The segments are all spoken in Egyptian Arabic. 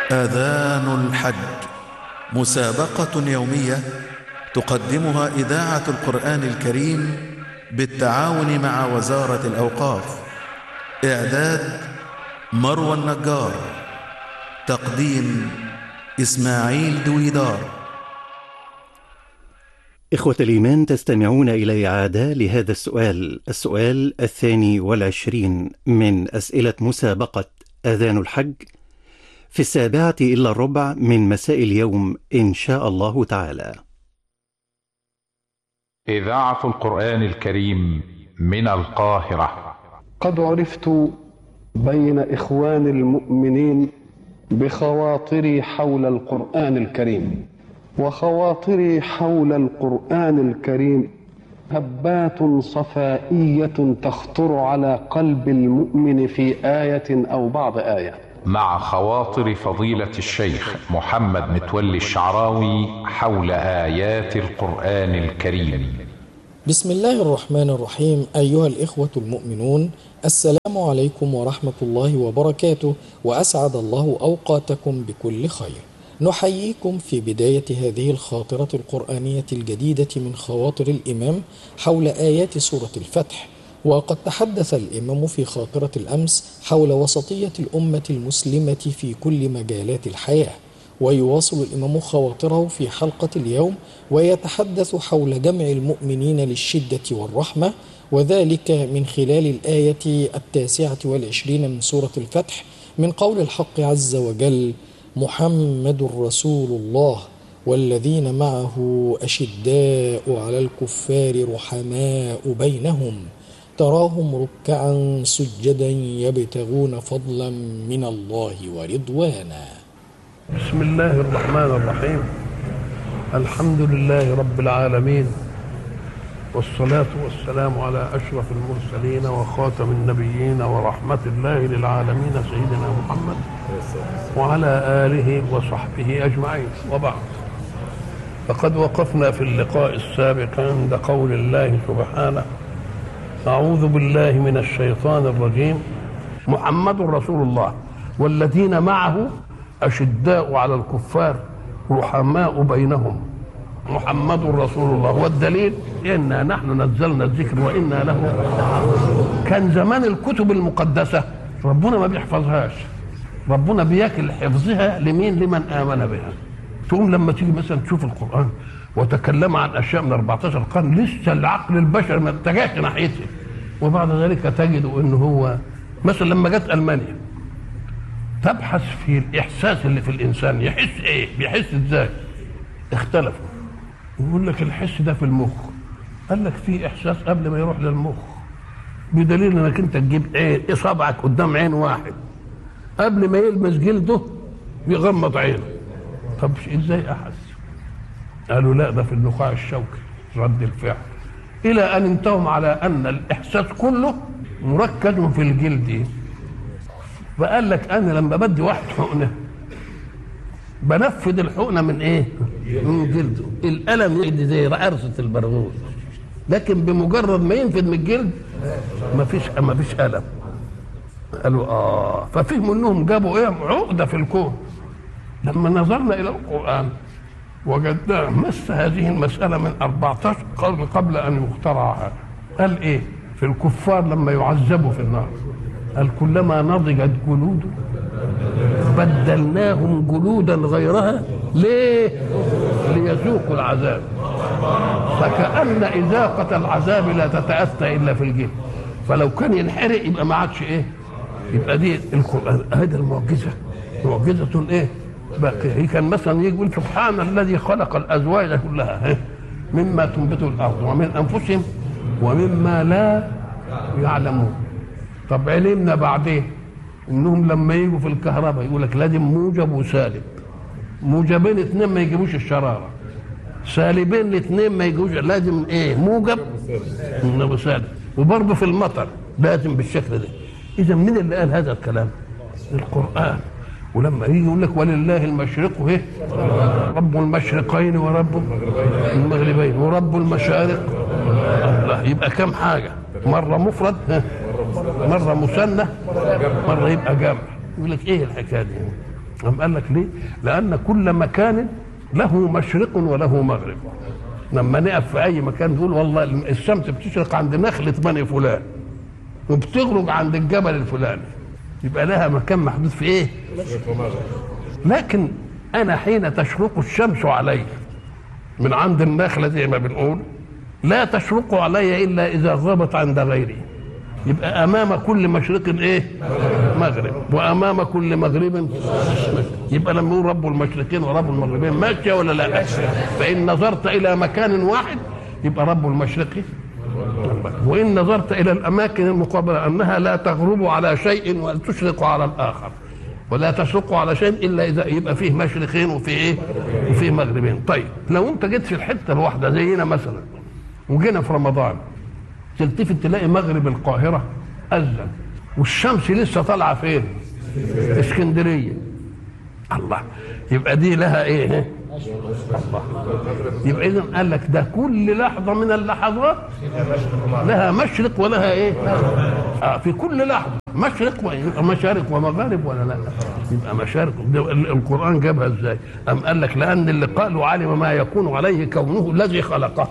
آذان الحج مسابقة يومية تقدمها إذاعة القرآن الكريم بالتعاون مع وزارة الأوقاف إعداد مروى النجار تقديم إسماعيل دويدار إخوة الإيمان تستمعون إلى إعادة لهذا السؤال السؤال الثاني والعشرين من أسئلة مسابقة آذان الحج في السابعة إلا الربع من مساء اليوم إن شاء الله تعالى إذاعة القرآن الكريم من القاهرة قد عرفت بين إخوان المؤمنين بخواطري حول القرآن الكريم وخواطري حول القرآن الكريم هبات صفائية تخطر على قلب المؤمن في آية أو بعض آية مع خواطر فضيلة الشيخ محمد متولي الشعراوي حول آيات القرآن الكريم بسم الله الرحمن الرحيم أيها الإخوة المؤمنون السلام عليكم ورحمة الله وبركاته وأسعد الله أوقاتكم بكل خير نحييكم في بداية هذه الخاطرة القرآنية الجديدة من خواطر الإمام حول آيات سورة الفتح وقد تحدث الإمام في خاطرة الأمس حول وسطية الأمة المسلمة في كل مجالات الحياة ويواصل الإمام خواطره في حلقة اليوم ويتحدث حول جمع المؤمنين للشدة والرحمة وذلك من خلال الآية التاسعة والعشرين من سورة الفتح من قول الحق عز وجل محمد رسول الله والذين معه أشداء على الكفار رحماء بينهم تراهم ركعا سجدا يبتغون فضلا من الله ورضوانا بسم الله الرحمن الرحيم الحمد لله رب العالمين والصلاة والسلام على أشرف المرسلين وخاتم النبيين ورحمة الله للعالمين سيدنا محمد وعلى آله وصحبه أجمعين وبعد فقد وقفنا في اللقاء السابق عند قول الله سبحانه أعوذ بالله من الشيطان الرجيم محمد رسول الله والذين معه أشداء على الكفار رحماء بينهم محمد رسول الله والدليل إنا نحن نزلنا الذكر وإنا له كان زمان الكتب المقدسة ربنا ما بيحفظهاش ربنا بياكل حفظها لمين لمن آمن بها تقوم لما تيجي مثلا تشوف القرآن وتكلم عن أشياء من 14 قرن لسه العقل البشري ما اتجهش ناحيته وبعد ذلك تجد أنه هو مثلا لما جت ألمانيا تبحث في الإحساس اللي في الإنسان يحس إيه بيحس إزاي اختلفوا يقول لك الحس ده في المخ قال لك في احساس قبل ما يروح للمخ بدليل انك انت تجيب عين اصابعك قدام عين واحد قبل ما يلمس جلده يغمض عينه طب ازاي احس قالوا لا ده في النخاع الشوكي رد الفعل الى ان انتهوا على ان الاحساس كله مركز في الجلد فقال لك انا لما بدي واحد حقنه بنفذ الحقنه من ايه؟ من جلده الالم يجي زي عرسه البرغوث لكن بمجرد ما ينفذ من الجلد ما فيش ما فيش الم قالوا اه ففهموا انهم جابوا ايه عقده في الكون لما نظرنا الى القران وجدناه مس هذه المساله من 14 قرن قبل ان يخترعها قال ايه في الكفار لما يعذبوا في النار قال كلما نضجت جلوده بدلناهم جلودا غيرها ليه ليذوقوا العذاب فكأن إذاقة العذاب لا تتأتى إلا في الجلد فلو كان ينحرق يبقى ما عادش إيه يبقى دي القرآن هذه المعجزة معجزة إيه باقية كان مثلا يقول سبحان الذي خلق الأزواج كلها مما تنبت الأرض ومن أنفسهم ومما لا يعلمون طب علمنا بعدين انهم لما يجوا في الكهرباء يقول لك لازم موجب وسالب موجبين اثنين ما يجيبوش الشراره سالبين الاثنين ما يجيبوش لازم ايه موجب وسالب وبرضه في المطر لازم بالشكل ده اذا مين اللي قال هذا الكلام القران ولما يجي يقول لك ولله المشرق ايه رب المشرقين ورب المغربين ورب المشارق الله يبقى كم حاجه مره مفرد مره مثنى مره يبقى جمع يقول لك ايه الحكايه دي قام قال لك ليه؟ لأن كل مكان له مشرق وله مغرب لما نقف في أي مكان نقول والله الشمس بتشرق عند نخلة بني فلان وبتغرب عند الجبل الفلاني يبقى لها مكان محدود في ايه؟ لكن انا حين تشرق الشمس علي من عند النخله زي ما بنقول لا تشرق علي الا اذا غابت عند غيري يبقى امام كل مشرق ايه مغرب وامام كل مغرب مشرق يبقى لما يقول رب المشرقين ورب المغربين ماشيه ولا لا فان نظرت الى مكان واحد يبقى رب المشرق وان نظرت الى الاماكن المقابله انها لا تغرب على شيء وتشرق على الاخر ولا تشرق على شيء الا اذا يبقى فيه مشرقين وفيه ايه وفيه مغربين طيب لو انت جيت في الحته الواحده زينا مثلا وجينا في رمضان تلتفت تلاقي مغرب القاهره اذن والشمس لسه طالعه فين اسكندريه الله يبقى دي لها ايه الله يبقى اذا قال لك ده كل لحظه من اللحظات لها مشرق ولها ايه آه في كل لحظه مشرق ويبقى مشارق ومغارب ولا لا يبقى مشارق ده ال- القران جابها ازاي ام قال لك لان اللي قالوا علم ما يكون عليه كونه الذي خلقه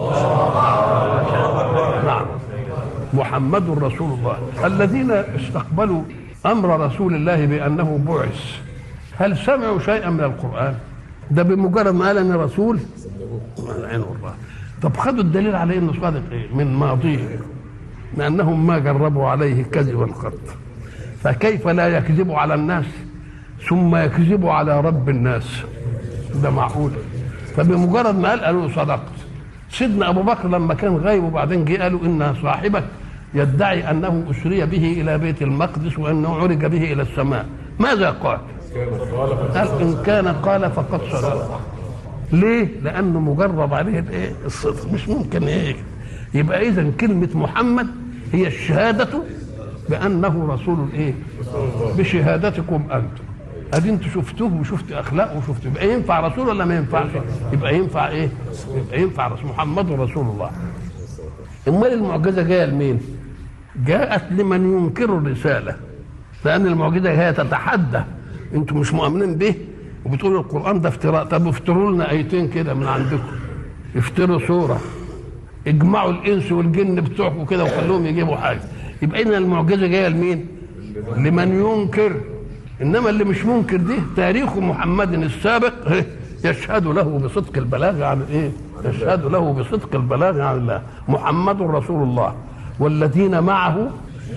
نعم محمد رسول الله الذين استقبلوا امر رسول الله بانه بعث هل سمعوا شيئا من القران ده بمجرد ما قال ان رسول عين الله طب خدوا الدليل على انه صادق ايه من ماضيه لانهم ما جربوا عليه كذبا قط فكيف لا يكذب على الناس ثم يكذب على رب الناس ده معقول فبمجرد ما قال قالوا صدقت سيدنا ابو بكر لما كان غايب وبعدين جه قالوا ان صاحبك يدعي انه اسري به الى بيت المقدس وانه عرج به الى السماء ماذا قال؟ قال ان كان قال فقد صدق ليه؟ لانه مجرب عليه الايه؟ الصدق مش ممكن ايه يبقى اذا كلمه محمد هي الشهاده بانه رسول الايه؟ بشهادتكم انتم ادي انتوا شفتوه وشفت اخلاقه وشفت يبقى ينفع رسول ولا ما ينفعش؟ يبقى ينفع ايه؟ يبقى ينفع رسول محمد رسول الله امال المعجزه جايه لمين؟ جاءت لمن ينكر الرساله لان المعجزه هي تتحدى انتم مش مؤمنين به وبتقولوا القران ده افتراء طب افتروا لنا ايتين كده من عندكم افتروا سوره اجمعوا الانس والجن بتوعكم كده وخلوهم يجيبوا حاجه يبقى اذا المعجزه جايه لمين؟ لمن ينكر انما اللي مش منكر دي تاريخ محمد السابق يشهد له بصدق البلاغ عن ايه؟ يشهد له بصدق البلاغ عن الله محمد رسول الله والذين معه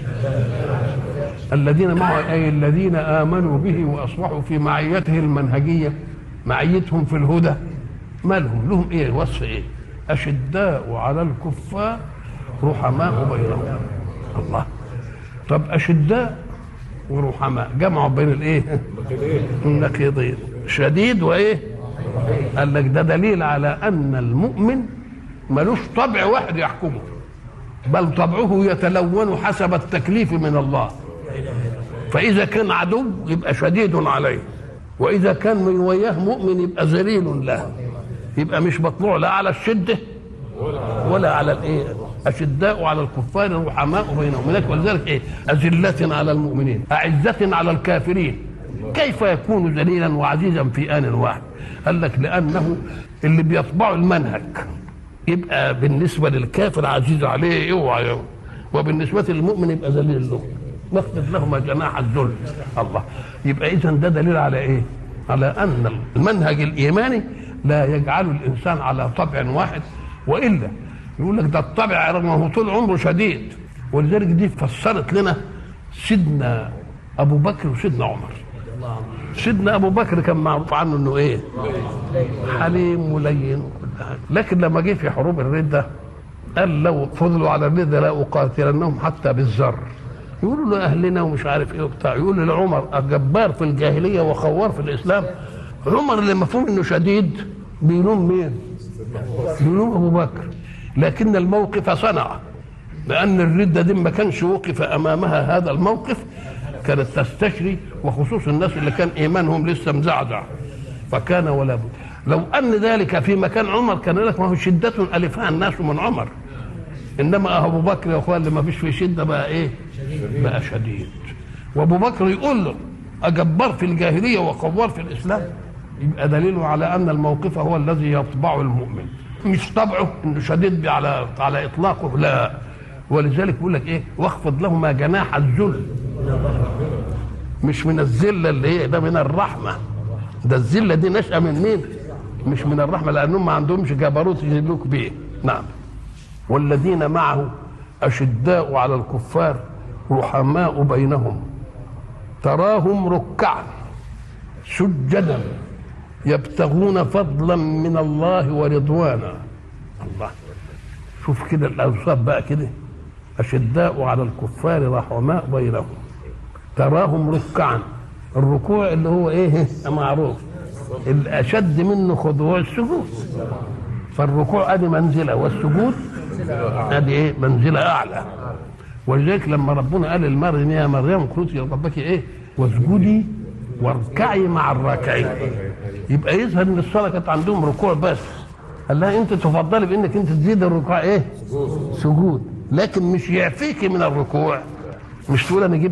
الذين معه اي الذين امنوا به واصبحوا في معيته المنهجيه معيتهم في الهدى ما لهم لهم ايه وصف ايه اشداء على الكفار رحماء بينهم الله طب اشداء ورحماء جمعوا بين الايه النقيضين شديد وايه قال لك ده دليل على ان المؤمن ملوش طبع واحد يحكمه بل طبعه يتلون حسب التكليف من الله فإذا كان عدو يبقى شديد عليه وإذا كان من وياه مؤمن يبقى ذليل له يبقى مش مطلوع لا على الشدة ولا على الايه أشداء على الكفار رحماء بينهم لذلك ولذلك ايه أذلة على المؤمنين أعزة على الكافرين كيف يكون ذليلا وعزيزا في آن واحد قال لك لأنه اللي بيطبعوا المنهج يبقى بالنسبة للكافر عزيز عليه اوعى وبالنسبة للمؤمن يبقى ذليل له نخفض لهما جناح الذل الله يبقى اذا ده دليل على ايه على ان المنهج الايماني لا يجعل الانسان على طبع واحد والا يقول لك ده الطبع رغم هو طول عمره شديد ولذلك دي فسرت لنا سيدنا ابو بكر وسيدنا عمر سيدنا ابو بكر كان معروف عنه انه ايه حليم ولين وكل حاجه لكن لما جه في حروب الرده قال لو فضلوا على الرده لا اقاتلنهم حتى بالذر يقولوا له اهلنا ومش عارف ايه وبتاع يقول لعمر جبار في الجاهليه وخوار في الاسلام عمر اللي مفهوم انه شديد بيلوم مين؟ بيلوم ابو بكر لكن الموقف صنع لان الرده دي ما كانش وقف امامها هذا الموقف كانت تستشري وخصوص الناس اللي كان ايمانهم لسه مزعزع فكان ولا بد لو ان ذلك في مكان عمر كان لك ما هو شده الفها الناس من عمر انما ابو بكر يا اخوان اللي ما فيش فيه شده بقى ايه؟ بقى شديد وابو بكر يقول له أجبار في الجاهلية وقوار في الإسلام يبقى دليل على أن الموقف هو الذي يطبعه المؤمن مش طبعه انه شديد على على اطلاقه لا ولذلك بيقول لك ايه واخفض لهما جناح الذل مش من الذله اللي هي ده من الرحمه ده الذله دي نشأة من مين؟ مش من الرحمه لانهم ما عندهمش جبروت يذلوك بيه نعم والذين معه اشداء على الكفار رحماء بينهم تراهم ركعا سجدا يبتغون فضلا من الله ورضوانا الله شوف كده الاوصاف بقى كده اشداء على الكفار رحماء بينهم تراهم ركعا الركوع اللي هو ايه معروف الاشد منه خضوع السجود فالركوع ادي منزله والسجود ادي ايه منزله اعلى ولذلك لما ربنا قال للمريم يا مريم قلت لربك ايه واسجدي واركعي مع الراكعين يبقى يظهر ان الصلاه كانت عندهم ركوع بس قال لها انت تفضلي بانك انت تزيد الركوع ايه سجود لكن مش يعفيك من الركوع مش تقول انا جبت